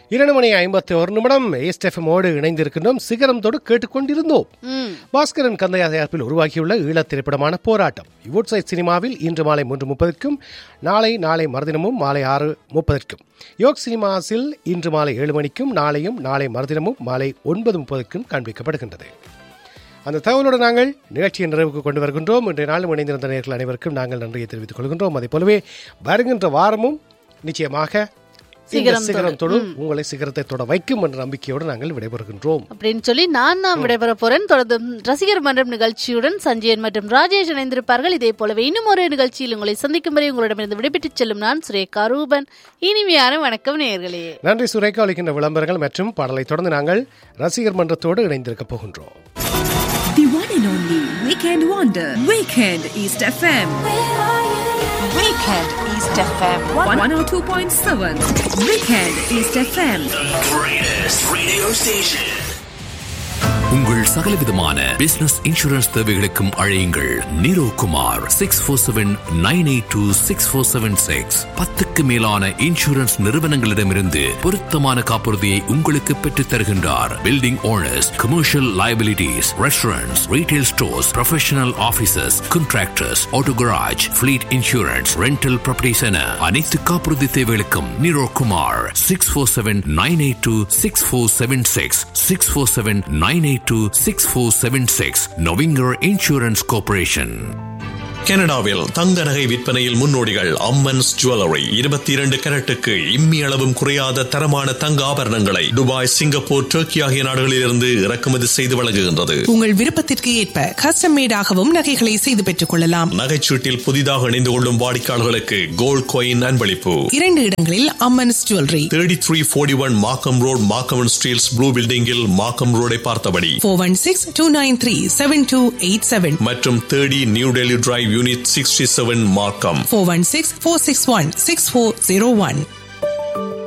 இரண்டு மணி ஐம்பத்தி ஒரு நிமிடம் ஏஸ்டெஃபமோடு இணைந்திருக்கின்றோம் சிகரம் தொடு கேட்டுக்கொண்டிருந்தோம் ம் பாஸ்கரன் கந்தையா தயாரிப்பில் உருவாகியுள்ள ஈழத் திரைப்படமான போராட்டம் வுட் சைட் சினிமாவில் இன்று மாலை மூன்று முப்பதற்கும் நாளை நாளை மறுதினமும் மாலை ஆறு முப்பதற்கும் யோக் சினிமாஸில் இன்று மாலை ஏழு மணிக்கும் நாளையும் நாளை மறுதினமும் மாலை ஒன்பது முப்பதுக்கும் காண்பிக்கப்படுகின்றது அந்த தகவலோடு நாங்கள் நிகழ்ச்சியின் நிறைவுக்கு கொண்டு வருகின்றோம் இன்றைய நாளும் இணைந்திருந்த நேர்கள் அனைவருக்கும் நாங்கள் நன்றியை தெரிவித்துக் கொள்கின்றோம் அதே போலவே வருகின்ற வாரமும் நிச்சயமாக இந்த சிகரம் தொடு. சிகரம் தொடு உங்களை சிகரத்தை தொட வைக்கும் என்ற நம்பிக்கையோடு நாங்கள் விடைபெறுகின்றோம் அப்படின்னு சொல்லி நான் தான் விடைபெற போறேன் தொடர்ந்து ரசிகர் மன்றம் நிகழ்ச்சியுடன் சஞ்சயன் மற்றும் ராஜேஷ் இணைந்திருப்பார்கள் இதே போலவே இன்னும் ஒரு நிகழ்ச்சியில் உங்களை சந்திக்கும் வரை உங்களிடமிருந்து விடைபெற்றுச் செல்லும் நான் சுரேகா ரூபன் இனிமையான வணக்கம் நேயர்களே நன்றி சுரேகா அளிக்கின்ற விளம்பரங்கள் மற்றும் பாடலை தொடர்ந்து நாங்கள் ரசிகர் மன்றத்தோடு இணைந்திருக்க போகின்றோம் The one and only Weekend Wonder. Weekend East FM. Weekend East FM. 102.7. Weekend East FM. greatest radio station. உங்கள் சகலவிதமான பிசினஸ் இன்சூரன்ஸ் தேவைகளுக்கும் அழையுங்கள் Niro Kumar six four seven nine eight two six four seven six பத்துக்கு மேலான இன்சூரன்ஸ் நிறுவனங்களிடமிருந்து பொருத்தமான காப்புறுதியை உங்களுக்கு பெற்றுத் தருகின்றார் building owners commercial liabilities restaurants retail stores professional offices contractors auto garage fleet insurance rental properties என அனைத்து காப்புறுதி தேவைகளுக்கும் Niro Kumar six four seven nine eight two six four seven six six four seven nine eight two six four seven six Novinger insurance corporation கனடாவில் தங்க நகை விற்பனையில் முன்னோடிகள் Ammans jewellery இருபத்தி இரண்டு கரட்டுக்கு இம்மி அளவும் குறையாத தரமான தங்க ஆபரணங்களை துபாய் சிங்கப்பூர் டர்க்கி ஆகிய நாடுகளிலிருந்து இறக்குமதி செய்து வழங்குகின்றது உங்கள் விருப்பத்திற்கு ஏற்ப கஸ்டம் மேடாகவும் நகைகளை செய்து பெற்றுக் கொள்ளலாம் நகைச்சீட்டில் புதிதாக இணைந்து கொள்ளும் வாடிக்கையாளர்களுக்கு கோல்ட் காயின் அன்பளிப்பு இரண்டு இடங்களில் Amman's jewellery thirty three forty one Markham Road Markham Steeles blue பில்டிங்கில் மாக்கம் ரோடை பார்த்தபடி four one six two nine three seven two eight seven மற்றும் thirty New Delhi Drive unit sixty seven Markham four one six four six one six four zero one